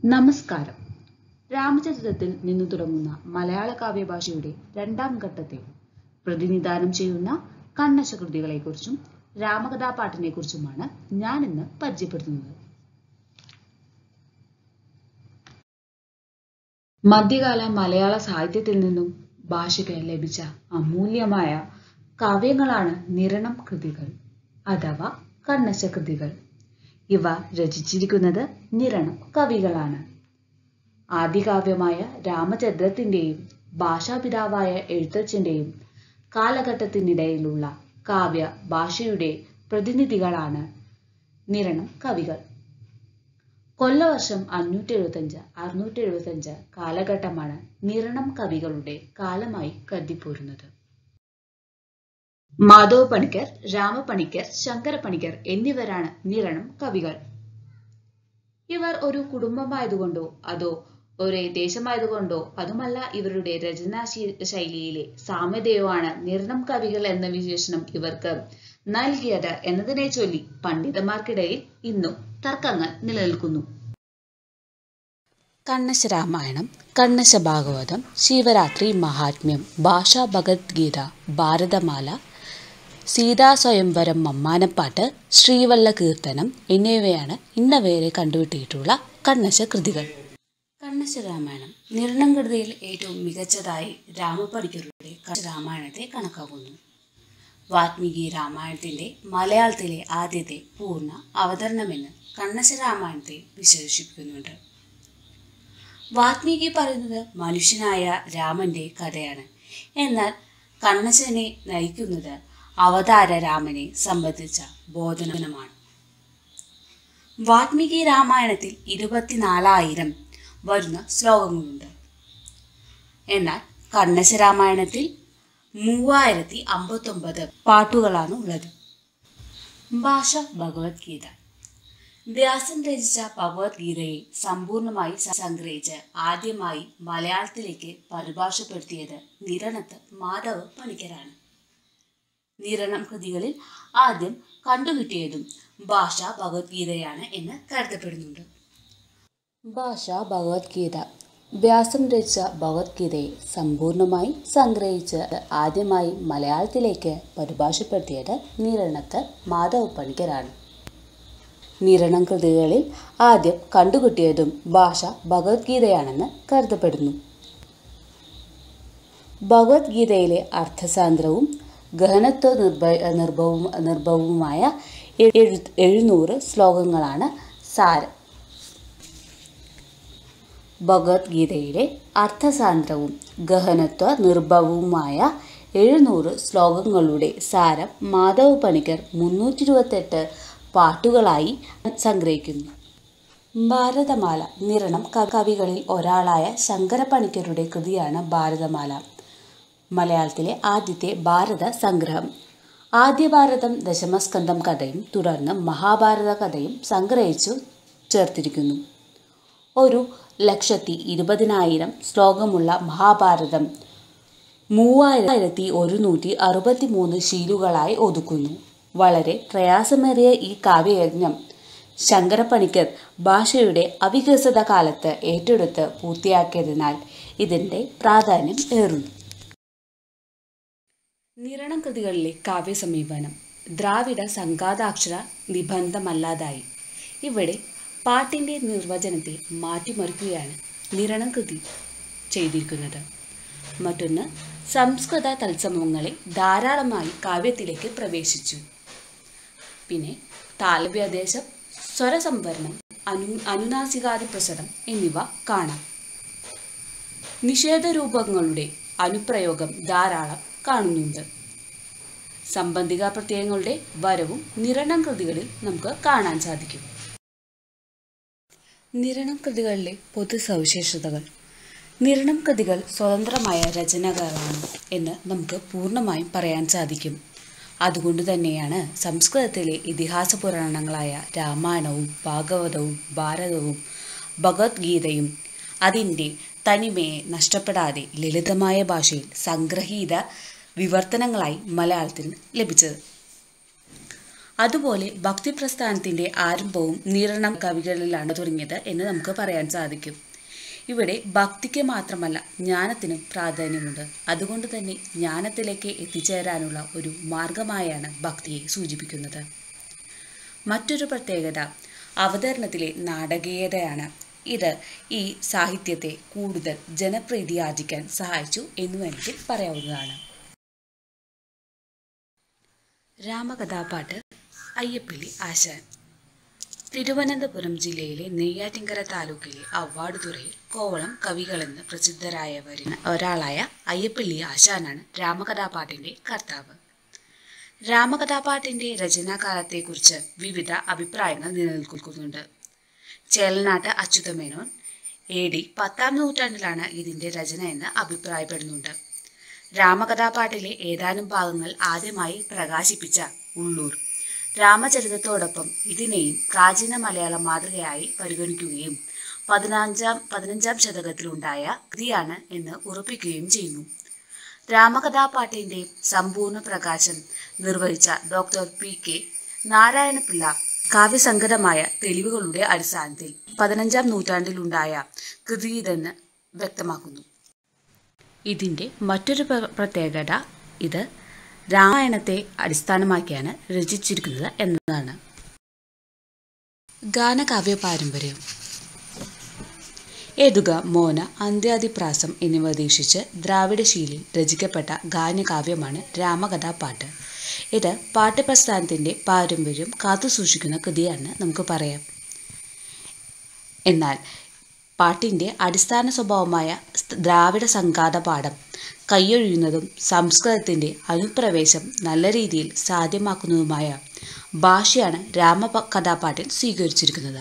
നമസ്കാരം രാമചരിതത്തിൽ നിന്നു തുടങ്ങുന്ന മലയാള കാവ്യഭാഷയുടെ രണ്ടാം ഘട്ടത്തെ പ്രതിനിധാനം ചെയ്യുന്ന കണ്ണശ കൃതികളെക്കുറിച്ചും രാമകഥാപാട്ടിനെക്കുറിച്ചുമാണ് ഞാൻ ഇന്ന് പരിചയപ്പെടുത്തുന്നത് മധ്യകാല മലയാള സാഹിത്യത്തിൽ നിന്നും ഭാഷയ്ക്ക് ലഭിച്ച അമൂല്യമായ കാവ്യങ്ങളാണ് നിരണം കൃതികൾ അഥവാ കണ്ണശ കൃതികൾ ഇവ രചിച്ചിരിക്കുന്നത് നിരണം കവികളാണ് ആദികാവ്യമായ രാമചരിതത്തിന്റെയും ഭാഷാപിതാവായ എഴുത്തച്ഛന്റെയും കാലഘട്ടത്തിനിടയിലുള്ള കാവ്യ ഭാഷയുടെ പ്രതിനിധികളാണ് നിരണം കവികൾ കൊല്ലവർഷം അഞ്ഞൂറ്റി എഴുപത്തഞ്ച് അറുന്നൂറ്റി എഴുപത്തഞ്ച് കാലഘട്ടമാണ് നിരണം കവികളുടെ കാലമായി കരുതിപ്പോരുന്നത് മാധവ പണിക്കർ രാമപണിക്കർ ശങ്കര പണിക്കർ എന്നിവരാണ് നിരണം കവികൾ ഇവർ ഒരു കുടുംബമായതുകൊണ്ടോ അതോ ഒരേ ദേശമായതുകൊണ്ടോ അതുമല്ല ഇവരുടെ രചനാ ശൈലിയിലെ സാമ്യതയോ ആണ് നിരണം കവികൾ എന്ന വിശേഷണം ഇവർക്ക് നൽകിയത് എന്നതിനെ ചൊല്ലി പണ്ഡിതന്മാർക്കിടയിൽ ഇന്നും തർക്കങ്ങൾ നിലനിൽക്കുന്നു കണ്ണശ രാമായണം കണ്ണശ ഭാഗവതം ശിവരാത്രി മഹാത്മ്യം ഭാഷാ ഭഗവത്ഗീത ഭാരതമാല സീതാ സ്വയംവരം മമ്മാനപ്പാട്ട് ശ്രീവല്ല കീർത്തനം എന്നിവയാണ് ഇന്നവരെ കണ്ടുകിട്ടിയിട്ടുള്ള കണ്ണശ കൃതികൾ കണ്ണശ രാമായണം നിർണം കൃതിയിൽ ഏറ്റവും മികച്ചതായി രാമപണിക്കരുടെ രാമായണത്തെ കണക്കാക്കുന്നു വാൽമീകി രാമായണത്തിന്റെ മലയാളത്തിലെ ആദ്യത്തെ പൂർണ്ണ അവതരണമെന്ന് കണ്ണശ രാമായണത്തെ വിശേഷിപ്പിക്കുന്നുണ്ട് വാൽമീകി പറയുന്നത് മനുഷ്യനായ രാമന്റെ കഥയാണ് എന്നാൽ കണ്ണശനെ നയിക്കുന്നത് അവതാര രാമനെ സംബന്ധിച്ച ബോധനമാണ് വാൽമീകി രാമായണത്തിൽ ഇരുപത്തിനാലായിരം വരുന്ന ശ്ലോകങ്ങളുണ്ട് എന്നാൽ കണ്ണശ രാമായണത്തിൽ മൂവായിരത്തി അമ്പത്തൊമ്പത് പാട്ടുകളാണ് ഉള്ളത് ഭാഷ ഭഗവത്ഗീത വ്യാസൻ രചിച്ച ഭഗവത്ഗീതയെ സമ്പൂർണമായി സംഗ്രഹിച്ച് ആദ്യമായി മലയാളത്തിലേക്ക് പരിഭാഷപ്പെടുത്തിയത് നിരണത്ത് മാധവ പണിക്കരാണ് നിരണം കൃതികളിൽ ആദ്യം കണ്ടുകിട്ടിയതും ഭാഷ ഭഗവത്ഗീതയാണ് എന്ന് കരുതപ്പെടുന്നുണ്ട് ഭാഷ ഭഗവത്ഗീത വ്യാസം രചിച്ച ഭഗവത്ഗീതയെ സമ്പൂർണമായി സംഗ്രഹിച്ച് ആദ്യമായി മലയാളത്തിലേക്ക് പരിഭാഷപ്പെടുത്തിയത് നിരണത്ത് മാധവ പണിക്കരാണ് നിരണം കൃതികളിൽ ആദ്യം കണ്ടുകിട്ടിയതും ഭാഷ ഭഗവത്ഗീതയാണെന്ന് കരുതപ്പെടുന്നു ഭഗവത്ഗീതയിലെ അർത്ഥസാന്ദ്രവും ഗഹനത്വ നിർഭ നിർഭവും നിർഭവുമായ എഴു എഴുന്നൂറ് ശ്ലോകങ്ങളാണ് സാരം ഭഗവത്ഗീതയിലെ അർത്ഥസാന്ദ്രവും ഗഹനത്വ നിർഭവുമായ എഴുന്നൂറ് ശ്ലോകങ്ങളുടെ സാരം മാധവ പണിക്കർ മുന്നൂറ്റി ഇരുപത്തെട്ട് പാട്ടുകളായി സംഗ്രഹിക്കുന്നു ഭാരതമാല നിരണം കവികളിൽ ഒരാളായ ശങ്കര പണിക്കരുടെ കൃതിയാണ് ഭാരതമാല മലയാളത്തിലെ ആദ്യത്തെ ഭാരത സംഗ്രഹം ആദ്യ ഭാരതം ദശമസ്കന്ധം കഥയും തുടർന്ന് മഹാഭാരത കഥയും സംഗ്രഹിച്ചു ചേർത്തിരിക്കുന്നു ഒരു ലക്ഷത്തി ഇരുപതിനായിരം ശ്ലോകമുള്ള മഹാഭാരതം മൂവായിരത്തി ഒരുന്നൂറ്റി അറുപത്തി മൂന്ന് ശീലുകളായി ഒതുക്കുന്നു വളരെ പ്രയാസമേറിയ ഈ കാവ്യയജ്ഞം ശങ്കരപ്പണിക്കർ ഭാഷയുടെ അവികസിത കാലത്ത് ഏറ്റെടുത്ത് പൂർത്തിയാക്കിയതിനാൽ ഇതിൻ്റെ പ്രാധാന്യം ഏറുന്നു നിരണം കൃതികളിലെ കാവ്യ സമീപനം ദ്രാവിഡ സംഘാതാക്ഷര നിബന്ധമല്ലാതായി ഇവിടെ പാട്ടിൻ്റെ നിർവചനത്തെ മാറ്റിമറിക്കുകയാണ് നിരണം കൃതി ചെയ്തിരിക്കുന്നത് മറ്റൊന്ന് സംസ്കൃത തത്സമങ്ങളെ ധാരാളമായി കാവ്യത്തിലേക്ക് പ്രവേശിച്ചു പിന്നെ താലവ്യാദേശം സ്വരസംവരണം അനു അനുനാസികാദി പ്രസരം എന്നിവ കാണാം നിഷേധരൂപങ്ങളുടെ അനുപ്രയോഗം ധാരാളം കാണുന്നുണ്ട് സംബന്ധിക പ്രത്യയങ്ങളുടെ വരവും നിരണം കൃതികളിൽ നമുക്ക് കാണാൻ സാധിക്കും നിരണം കൃതികളിലെ പൊതു സവിശേഷതകൾ നിരണം കൃതികൾ സ്വതന്ത്രമായ രചനകളാണ് എന്ന് നമുക്ക് പൂർണ്ണമായും പറയാൻ സാധിക്കും അതുകൊണ്ട് തന്നെയാണ് സംസ്കൃതത്തിലെ ഇതിഹാസ പുരാണങ്ങളായ രാമായണവും ഭാഗവതവും ഭാരതവും ഭഗവത്ഗീതയും അതിൻ്റെ തനിമയെ നഷ്ടപ്പെടാതെ ലളിതമായ ഭാഷയിൽ സംഗ്രഹീത വിവർത്തനങ്ങളായി മലയാളത്തിൽ ലഭിച്ചത് അതുപോലെ ഭക്തി പ്രസ്ഥാനത്തിന്റെ ആരംഭവും നീരണം കവികളിലാണ് തുടങ്ങിയത് എന്ന് നമുക്ക് പറയാൻ സാധിക്കും ഇവിടെ ഭക്തിക്ക് മാത്രമല്ല ജ്ഞാനത്തിനും പ്രാധാന്യമുണ്ട് അതുകൊണ്ട് തന്നെ ജ്ഞാനത്തിലേക്ക് എത്തിച്ചേരാനുള്ള ഒരു മാർഗമായാണ് ഭക്തിയെ സൂചിപ്പിക്കുന്നത് മറ്റൊരു പ്രത്യേകത അവതരണത്തിലെ നാടകീയതയാണ് ഇത് ഈ സാഹിത്യത്തെ കൂടുതൽ ജനപ്രീതി ആർജിക്കാൻ സഹായിച്ചു എന്ന് വേണമെങ്കിൽ പറയാവുന്നതാണ് രാമകഥാപാട്ട് അയ്യപ്പള്ളി ആശാൻ തിരുവനന്തപുരം ജില്ലയിലെ നെയ്യാറ്റിങ്കര താലൂക്കിലെ അവാർഡ് തുറയിൽ കോവളം കവികളെന്ന് പ്രസിദ്ധരായവരിൽ ഒരാളായ അയ്യപ്പള്ളി ആശാനാണ് രാമകഥാപാട്ടിന്റെ കർത്താവ് രാമകഥാപാട്ടിന്റെ രചനാകാലത്തെക്കുറിച്ച് വിവിധ അഭിപ്രായങ്ങൾ നിലനിൽക്കുന്നുണ്ട് ചേലനാട്ട് അച്യുതമേനോൻ എ ഡി പത്താം നൂറ്റാണ്ടിലാണ് ഇതിന്റെ രചന എന്ന് അഭിപ്രായപ്പെടുന്നുണ്ട് രാമകഥാപാട്ടിലെ ഏതാനും ഭാഗങ്ങൾ ആദ്യമായി പ്രകാശിപ്പിച്ച ഉള്ളൂർ രാമചരിതത്തോടൊപ്പം ഇതിനെയും പ്രാചീന മലയാള മാതൃകയായി പരിഗണിക്കുകയും പതിനഞ്ചാം പതിനഞ്ചാം ശതകത്തിലുണ്ടായ കൃതിയാണ് എന്ന് ഉറപ്പിക്കുകയും ചെയ്യുന്നു രാമകഥാപാട്ടിന്റെ സമ്പൂർണ്ണ പ്രകാശം നിർവഹിച്ച ഡോക്ടർ പി കെ നാരായണപിള്ള കാവ്യസങ്കരമായ തെളിവുകളുടെ അടിസ്ഥാനത്തിൽ പതിനഞ്ചാം നൂറ്റാണ്ടിലുണ്ടായ കൃതി ഇതെന്ന് വ്യക്തമാക്കുന്നു ഇതിൻ്റെ മറ്റൊരു പ്ര- പ്രത്യേകത ഇത് രാമായണത്തെ അടിസ്ഥാനമാക്കിയാണ് രചിച്ചിരിക്കുന്നത് എന്നതാണ് ഗാനകാവ്യ പാരമ്പര്യം എതുക മോന അന്ത്യാദിപ്രാസം എന്നിവ ഉദ്ദേശിച്ച് ദ്രാവിഡ ശൈലിയിൽ രചിക്കപ്പെട്ട ഗാനകാവ്യമാണ് രാമകഥാപാട്ട് ഇത് പാഠ്യപ്രസ്ഥാനത്തിൻ്റെ പാരമ്പര്യം കാത്തുസൂക്ഷിക്കുന്ന കൃതിയാണെന്ന് നമുക്ക് പറയാം എന്നാൽ പാട്ടിൻ്റെ അടിസ്ഥാന സ്വഭാവമായ സ് ദ്രാവിഡ സംഘാത പാഠം കൈയൊഴിയുന്നതും സംസ്കൃതത്തിൻ്റെ അനുപ്രവേശം നല്ല രീതിയിൽ സാധ്യമാക്കുന്നതുമായ ഭാഷയാണ് രാമകഥാപാട്ടിൽ സ്വീകരിച്ചിരിക്കുന്നത്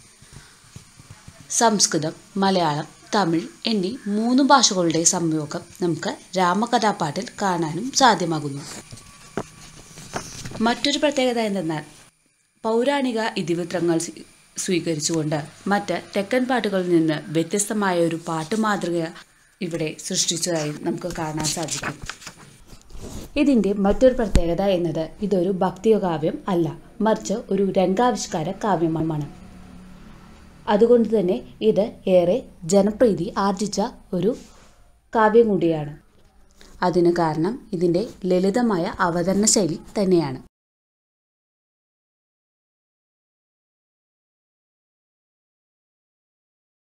സംസ്കൃതം മലയാളം തമിഴ് എന്നീ മൂന്ന് ഭാഷകളുടെ സംയോഗം നമുക്ക് രാമകഥാപാട്ടിൽ കാണാനും സാധ്യമാകുന്നു മറ്റൊരു പ്രത്യേകത എന്തെന്നാൽ പൗരാണിക ഇതിവൃത്തങ്ങൾ സ്വീ- സ്വീകരിച്ചുകൊണ്ട് മറ്റ് തെക്കൻ പാട്ടുകളിൽ നിന്ന് വ്യത്യസ്തമായ ഒരു പാട്ട് മാതൃക ഇവിടെ സൃഷ്ടിച്ചതായി നമുക്ക് കാണാൻ സാധിക്കും ഇതിൻ്റെ മറ്റൊരു പ്രത്യേകത എന്നത് ഇതൊരു ഭക്തികാവ്യം അല്ല മറിച്ച് ഒരു രംഗാവിഷ്കാര കാവ്യമാണ് അതുകൊണ്ട് തന്നെ ഇത് ഏറെ ജനപ്രീതി ആർജിച്ച ഒരു കാവ്യം കൂടിയാണ് അതിന് കാരണം ഇതിൻ്റെ ലളിതമായ അവതരണ ശൈലി തന്നെയാണ്